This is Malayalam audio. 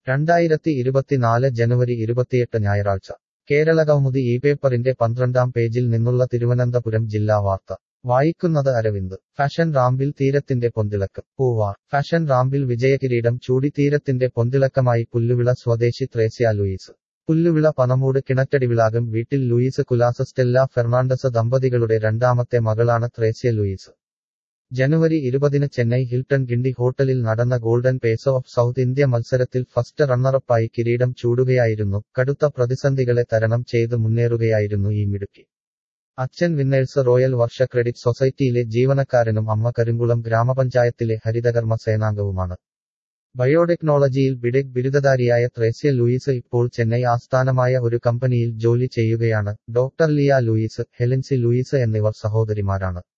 രണ്ടായിരത്തി ഇരുപത്തിനാല് ജനുവരി ഇരുപത്തിയെട്ട് ഞായറാഴ്ച കേരള കൗമുദി ഈ പേപ്പറിന്റെ പന്ത്രണ്ടാം പേജിൽ നിന്നുള്ള തിരുവനന്തപുരം ജില്ലാ വാർത്ത വായിക്കുന്നത് അരവിന്ദ് ഫാഷൻ റാമ്പിൽ തീരത്തിന്റെ പൊന്തിളക്കം പൂവാർ ഫാഷൻ റാമ്പിൽ വിജയകിരീടം ചൂടി തീരത്തിന്റെ പൊന്തിളക്കമായി പുല്ലുവിള സ്വദേശി ത്രേസ്യ ലൂയിസ് പുല്ലുവിള പനമൂട് കിണറ്റടിവിളാകം വീട്ടിൽ ലൂയിസ് കുലാസ സ്റ്റെല്ല ഫെർണാണ്ടസ് ദമ്പതികളുടെ രണ്ടാമത്തെ മകളാണ് ത്രേസ്യ ലൂയിസ് ജനുവരി ഇരുപതിന് ചെന്നൈ ഹിൽട്ടൺ ഗിണ്ടി ഹോട്ടലിൽ നടന്ന ഗോൾഡൻ പേസോ ഓഫ് സൗത്ത് ഇന്ത്യ മത്സരത്തിൽ ഫസ്റ്റ് റണ്ണറപ്പായി കിരീടം ചൂടുകയായിരുന്നു കടുത്ത പ്രതിസന്ധികളെ തരണം ചെയ്ത് മുന്നേറുകയായിരുന്നു ഈ മിടുക്കി അച്ഛൻ വിന്നേഴ്സ് റോയൽ വർഷ ക്രെഡിറ്റ് സൊസൈറ്റിയിലെ ജീവനക്കാരനും അമ്മ കരിങ്കുളം ഗ്രാമപഞ്ചായത്തിലെ ഹരിതകർമ്മ സേനാംഗവുമാണ് ബയോടെക്നോളജിയിൽ ബിടെക് ബിരുദധാരിയായ ത്രേസ്യ ലൂയിസ് ഇപ്പോൾ ചെന്നൈ ആസ്ഥാനമായ ഒരു കമ്പനിയിൽ ജോലി ചെയ്യുകയാണ് doctor Liya Louis Helancy Louis എന്നിവർ സഹോദരിമാരാണ്